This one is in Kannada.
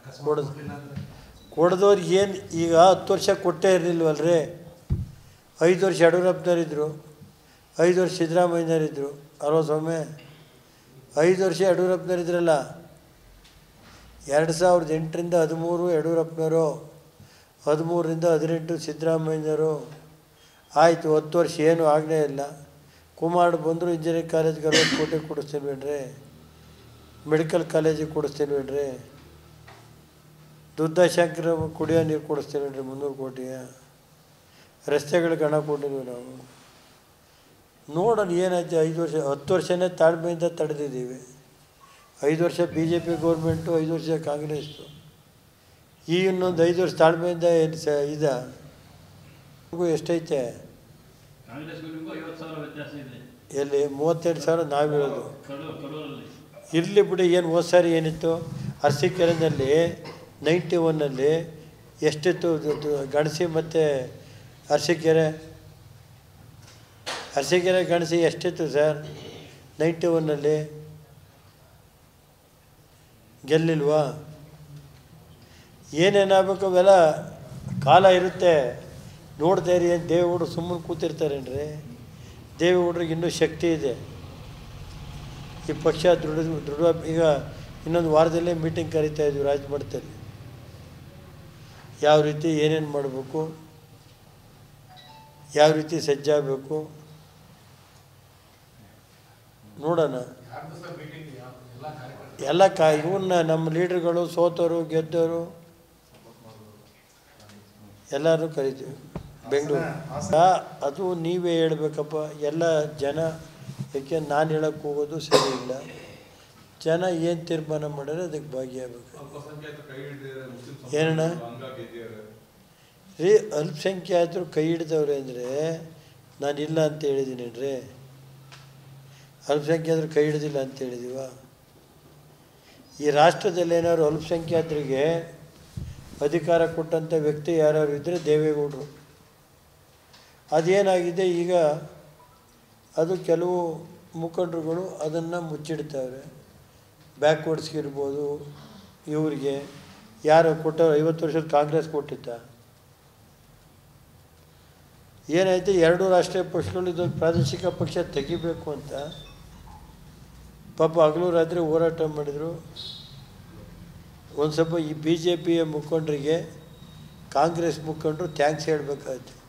ಕೊಡೋದು ಕೊಡ್ದವ್ರಿಗೆ ಏನು ಈಗ ಹತ್ತು ವರ್ಷ ಕೊಟ್ಟೇ ಇರಲಿಲ್ವಲ್ರಿ ಐದು ವರ್ಷ ಯಡಿಯೂರಪ್ಪನವರಿದ್ದರು ಐದು ವರ್ಷ ಸಿದ್ದರಾಮಯ್ಯನವರಿದ್ದರು ಅಲ್ವ ಸ್ವಾಮಿ ಐದು ವರ್ಷ ಯಡಿಯೂರಪ್ಪನವರಿದ್ರಲ್ಲ ಎರಡು ಸಾವಿರದ ಎಂಟರಿಂದ ಹದಿಮೂರು ಯಡಿಯೂರಪ್ಪನವರು ಹದಿಮೂರರಿಂದ ಹದಿನೆಂಟು ಸಿದ್ದರಾಮಯ್ಯನವರು ಆಯಿತು ಹತ್ತು ವರ್ಷ ಏನೂ ಆಗಲೇ ಇಲ್ಲ ಕುಮಾರ್ ಬಂದರು ಇಂಜಿನಿಯರಿಂಗ್ ಕಾಲೇಜ್ಗೆ ಅರವತ್ತು ಕೋಟಿ ಕೊಡಿಸ್ತೀನಿ ಬಿಡ್ರಿ ಮೆಡಿಕಲ್ ಕಾಲೇಜಿಗೆ ಕೊಡಿಸ್ತೀನಿ ಬಿಡ್ರಿ ದುರ್ದಾಶಂಕರ ಕುಡಿಯೋ ನೀರು ಕೊಡಿಸ್ತೀನಿ ಬಿಡ್ರಿ ಮುನ್ನೂರು ಕೋಟಿಯ ರಸ್ತೆಗಳಿಗೆ ಹಣ ಕೊಟ್ಟಿದ್ವಿ ನಾವು ನೋಡೋಣ ಏನಾಯ್ತು ಐದು ವರ್ಷ ಹತ್ತು ವರ್ಷನೇ ತಾಳ್ಮೆಯಿಂದ ತಡೆದಿದ್ದೀವಿ ಐದು ವರ್ಷ ಬಿ ಜೆ ಪಿ ಗೌರ್ಮೆಂಟು ಐದು ವರ್ಷ ಕಾಂಗ್ರೆಸ್ಸು ಈಗ ಇನ್ನೊಂದು ಐದು ವರ್ಷ ತಾಳ್ಮೆಯಿಂದ ಏನು ಸ ಇದ ಎಷ್ಟೈತೆ ಕಾಂಗ್ರೆಸ್ಗೂ ನಿಮಗೂ ಐವತ್ತು ಸಾವಿರ ವ್ಯತ್ಯಾಸ ಇದೆ ಎಲ್ಲಿ ಮೂವತ್ತೆರಡು ಸಾವಿರ ನಾವಿರೋದು ಕಡೂರು ಕಡೂರಲ್ಲಿ ಇರಲಿ ಬಿಡಿ ಏನು ಹೋದ ಸಾರಿ ಏನಿತ್ತು ಅರಸೀಕೆರೆನಲ್ಲಿ ನೈಂಟಿ ಒನ್ನಲ್ಲಿ ಎಷ್ಟಿತ್ತು ಇದು- ಇದು ಗಣಸಿ ಮತ್ತು ಅರಸೀಕೆರೆ ಅರಸೀಕೆರೆ ಗಣಸಿ ಎಷ್ಟಿತ್ತು ಸರ್ ನೈಂಟಿ ಒನ್ನಲ್ಲಿ ಗೆಲ್ಲಿಲ್ವಾ ಏನೇನಾಗಬೇಕು ಅವೆಲ್ಲ ಕಾಲ ಇರುತ್ತೆ ನೋಡ್ತಾ ಇರಿ ಏನು ದೇವೇಗೌಡರು ಸುಮ್ಮನೆ ಕೂತಿರ್ತಾರೇನ್ರಿ ದೇವೇಗೌಡ್ರಿಗೆ ಇನ್ನೂ ಶಕ್ತಿ ಇದೆ ಈ ಪಕ್ಷ ದೃಢ ದೃಢ ಈಗ ಇನ್ನೊಂದು ವಾರದಲ್ಲೇ ಮೀಟಿಂಗ್ ಕರಿತಾ ಇದ್ವಿ ರಾಜಮಠದಲ್ಲಿ ಯಾವ ರೀತಿ ಏನೇನು ಮಾಡಬೇಕು ಯಾವ ರೀತಿ ಸಜ್ಜಾಗಬೇಕು ನೋಡೋಣ ಎಲ್ಲ ಕಾ ಇವನ್ನ ನಮ್ಮ ಲೀಡ್ರ್ಗಳು ಸೋತವರು ಗೆದ್ದವರು ಎಲ್ಲರೂ ಕರಿತೀವಿ ಬೆಂಗಳೂರು ಆ, ಅದು ನೀವೇ ಹೇಳ್ಬೇಕಪ್ಪ ಎಲ್ಲ ಜನ ಯಾಕೆ ನಾನು ಹೇಳಕ್ಕೆ ಹೋಗೋದು ಸರಿ ಇಲ್ಲ ಜನ ಏನು ತೀರ್ಮಾನ ಮಾಡಿದ್ರೆ ಅದಕ್ಕೆ ಭಾಗಿಯಾಗಬೇಕು ಅಲ್ಪಸಂಖ್ಯಾತರು ಕೈ ಹಿಡಿದಿದ್ದಾರೆ ಮುಸ್ಲಿಂ ಏನಣ್ಣ? ಹಂಗ ಗೆದ್ದಿದ್ದಾರೆ ರೀ ಅಲ್ಪಸಂಖ್ಯಾತರು ಕೈ ಹಿಡಿದವ್ರೆ ಅಂದರೆ ನಾನು ಇಲ್ಲ ಅಂತ ಹೇಳಿದ್ದೀನಿ ರೀ ಅಲ್ಪಸಂಖ್ಯಾತರು ಕೈ ಹಿಡಿದಿಲ್ಲ ಅಂತ ಹೇಳಿದೀವ ಈ ರಾಷ್ಟ್ರದಲ್ಲಿ ಏನಾದ್ರು ಅಲ್ಪಸಂಖ್ಯಾತರಿಗೆ ಅಧಿಕಾರ ಕೊಟ್ಟಂಥ ವ್ಯಕ್ತಿ ಯಾರ್ಯಾರು ಇದ್ದರೆ ದೇವೇಗೌಡರು ಅದೇನಾಗಿದೆ ಈಗ ಅದು ಕೆಲವು ಮುಖಂಡರುಗಳು ಅದನ್ನು ಮುಚ್ಚಿಡ್ತಾವ್ರೆ ಬ್ಯಾಕ್ವರ್ಡ್ಸ್ಗಿರ್ಬೋದು ಇವರಿಗೆ ಯಾರು ಕೊಟ್ಟ ಐವತ್ತು ವರ್ಷದ ಕಾಂಗ್ರೆಸ್ ಕೊಟ್ಟಿದ್ದ ಏನಾಯ್ತು ಎರಡು ರಾಷ್ಟ್ರೀಯ ಪಕ್ಷಗಳು ಇದೊಂದು ಪ್ರಾದೇಶಿಕ ಪಕ್ಷ ತೆಗಿಬೇಕು ಅಂತ ಪಾಪ ಹಗಲು ರಾತ್ರಿ ಹೋರಾಟ ಮಾಡಿದರು ಒಂದು ಸ್ವಲ್ಪ ಈ ಬಿ ಜೆ ಪಿಯ ಮುಖಂಡರಿಗೆ ಕಾಂಗ್ರೆಸ್ ಮುಖಂಡರು ಥ್ಯಾಂಕ್ಸ್ ಹೇಳಬೇಕಾಯ್ತು